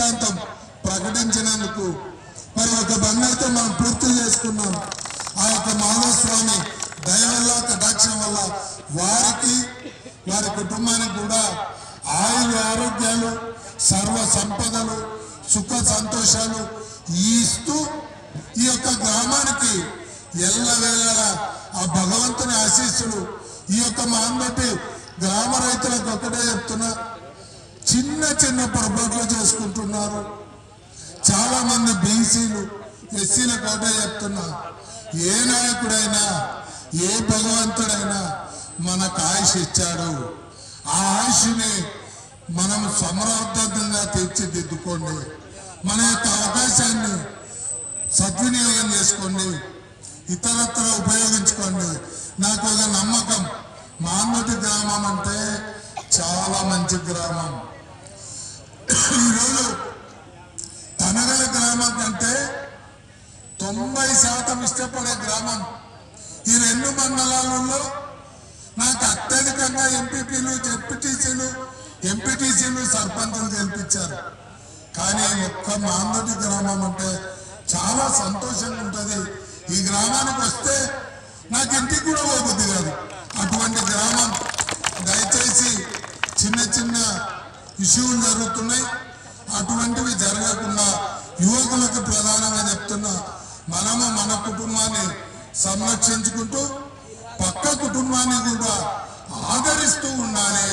జీవితాంతం ప్రకటించినందుకు మరి ఒక బండి అయితే మనం పూర్తి చేసుకున్నాం ఆ యొక్క మాధవ స్వామి దయ వల్ల కటాక్షం వల్ల వారికి వారి కుటుంబానికి కూడా ఆయుర ఆరోగ్యాలు సర్వ సంపదలు సుఖ సంతోషాలు ఇస్తూ ఈ యొక్క గ్రామానికి ఎల్లవేళలా ఆ భగవంతుని ఆశీస్సులు ఈ యొక్క మాంబట్టి గ్రామ రైతులకు ఒకటే చెప్తున్నా చిన్న చిన్న పొరపాట్లు చేసుకుంటున్నారు చాలా మంది బీసీలు ఎస్సీలకు ఒకటే చెప్తున్నా ఏ నాయకుడైనా ఏ భగవంతుడైనా మనకు ఆయుష్ ఇచ్చాడు ఆ ఆయుష్ని మనం సమర్థవంతంగా తీర్చిదిద్దుకోండి మన యొక్క అవకాశాన్ని సద్వినియోగం చేసుకోండి ఇతరత్ర ఉపయోగించుకోండి నాకు ఒక నమ్మకం మాన్మటి గ్రామం అంటే చాలా మంచి గ్రామం ఈరోజు తనగల గ్రామం కంటే తొంభై శాతం ఇష్టపడే గ్రామం ఈ రెండు మండలాలలో నాకు అత్యధికంగా ఎంపీపీలు జెడ్పీటీసీలు ఎంపీటీసీలు సర్పంచులు గెలిపించారు కానీ ఒక్క మాందటి గ్రామం అంటే చాలా సంతోషంగా ఉంటుంది ఈ గ్రామానికి వస్తే నాకు ఇంటికి కూడా పోబుద్ది కాదు అటువంటి గ్రామం దయచేసి చిన్న చిన్న ఇష్యూలు జరుగుతున్నాయి అటువంటివి జరగకుండా యువకులకు ప్రధానంగా చెప్తున్నా మనము మన కుటుంబాన్ని సంరక్షించుకుంటూ పక్క కుటుంబాన్ని కూడా ఆదరిస్తూ ఉండాలి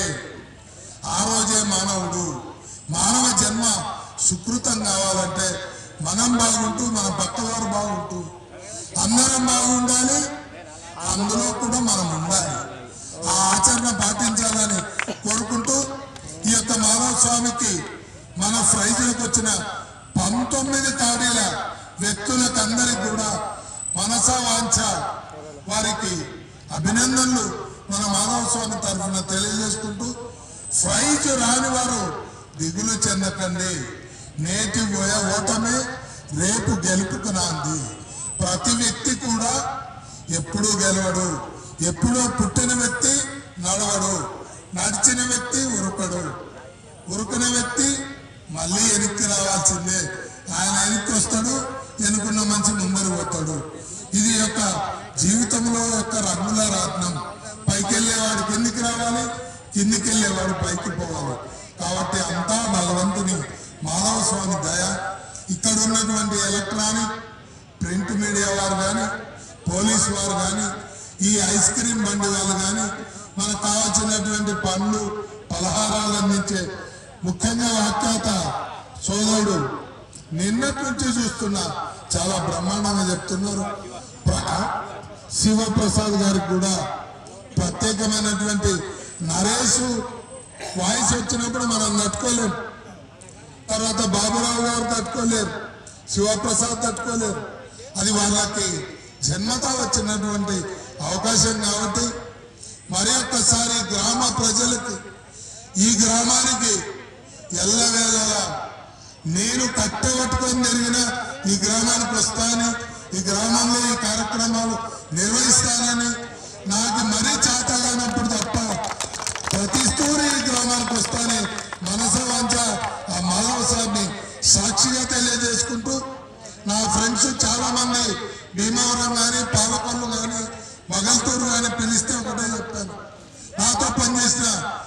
ఆ రోజే మానవుడు మానవ జన్మ సుకృతం కావాలంటే మనం బాగుంటూ మన పక్కవారు బాగుంటూ అందరం బాగుండాలి అందులో కూడా మనం ఉండాలి ఆ ఆచరణ పాటించాలని కోరుకుంటూ ఈ యొక్క మాధవ స్వామికి మన ప్రైజులకు వచ్చిన పంతొమ్మిది కాడీల వ్యక్తులకు అందరికి కూడా మనస వాంఛ వారికి అభినందనలు మన మాధవ స్వామి తరఫున తెలియజేసుకుంటూ ప్రైజ్ రాని వారు దిగులు చెందకండి నేటి పోయే ఓటమే రేపు గెలుపుకు నాంది ప్రతి వ్యక్తి కూడా ఎప్పుడూ గెలవడు ఎప్పుడో పుట్టిన వ్యక్తి నడవడు నడిచిన వ్యక్తి ఉరకడు ఉరుకునే వ్యక్తి మళ్ళీ వెనక్కి రావాల్సిందే ఆయన వెనక్కి వస్తాడు వెనుకున్న మంచి ముందరు పోతాడు ఇది యొక్క జీవితంలో యొక్క రంగుల రత్నం పైకి వెళ్ళేవాడు కిందికి రావాలి కిందికి వెళ్ళేవాడు పైకి పోవాలి కాబట్టి అంతా భగవంతుని మాధవ స్వామి దయ ఇక్కడ ఉన్నటువంటి ఎలక్ట్రానిక్ ప్రింట్ మీడియా వారు కానీ పోలీస్ వారు కానీ ఈ ఐస్ క్రీమ్ బండి వాళ్ళు కానీ మనకు కావాల్సినటువంటి పండ్లు పలహారాలు అందించే ముఖ్యంగా వ్యాఖ్యాత సోదరుడు నిన్నటి నుంచి చూస్తున్నా చాలా బ్రహ్మాండంగా చెప్తున్నారు ప్ర- శివప్రసాద్ గారికి కూడా ప్రత్యేకమైనటువంటి నరేష్ వాయిస్ వచ్చినప్పుడు మనం తట్టుకోలేం తర్వాత బాబురావు గారు తట్టుకోలేరు శివప్రసాద్ తట్టుకోలేరు అది వాళ్ళకి జన్మత వచ్చినటువంటి అవకాశం కాబట్టి మరి ఒక్కసారి గ్రామ ప్రజలకి ఈ గ్రామానికి ఎల్లవేళలా నేను కట్టబట్టుకొని జరిగిన ఈ గ్రామానికి వస్తానని ఈ గ్రామంలో ఈ కార్యక్రమాలు నిర్వహిస్తానని నాకు మరీ చేతగానప్పుడు తప్ప ప్రతి స్టోరీ ఈ గ్రామానికి వస్తానని మనస వంచ ఆ మాధవ సార్ని సాక్షిగా తెలియజేసుకుంటూ నా ఫ్రెండ్స్ చాలా మంది భీమవరం కానీ పాలకొల్లు కానీ మగల్తూరు కానీ పిలిస్తే ఒకటే చెప్తాను నాతో పనిచేసిన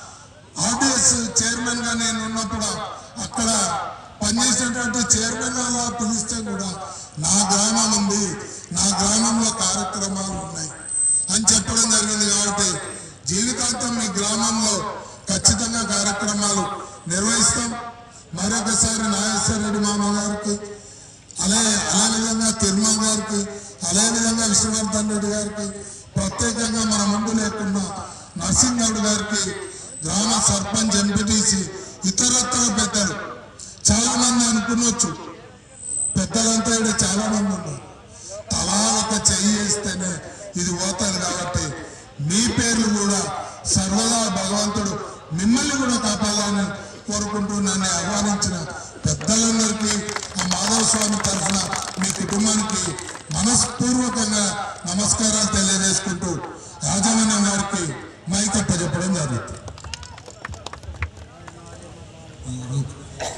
ఆర్డిఎస్ చైర్మన్ గా నేను ఉన్నప్పుడు అక్కడ పనిచేసినటువంటి చైర్మన్ అలా పిలిస్తే కూడా నా గ్రామం ఉంది నా గ్రామంలో కార్యక్రమాలు ఉన్నాయి అని చెప్పడం జరిగింది కాబట్టి జీవితాంతం మీ గ్రామంలో ఖచ్చితంగా కార్యక్రమాలు నిర్వహిస్తాం మరొకసారి నాగేశ్వర రెడ్డి మామ గారికి అలాగే అదేవిధంగా తిరుమల గారికి అదేవిధంగా విష్ణువర్ధన్ రెడ్డి గారికి ప్రత్యేకంగా మన ముందు లేకుండా నరసింహగౌడ్ గారికి గ్రామ సర్పంచ్ ఎంపీటీసీ ఇతరత్ర పెద్దలు చాలా మంది అనుకునొచ్చు పెద్దలంతా ఇక్కడ చాలా మంది ఉన్నారు తలా ఒక చెయ్యి వేస్తేనే ఇది పోతుంది కాబట్టి మీ పేర్లు కూడా సర్వదా భగవంతుడు మిమ్మల్ని కూడా కాపాడాలని కోరుకుంటూ నన్ను ఆహ్వానించిన పెద్దలందరికీ ఆ మాధవ స్వామి తరఫున మీ కుటుంబానికి మనస్పూర్వకంగా నమస్కారాలు తెలియజేసుకుంటూ రాజమణ్యం గారికి మైకప్ప చెప్పడం జరుగుతుంది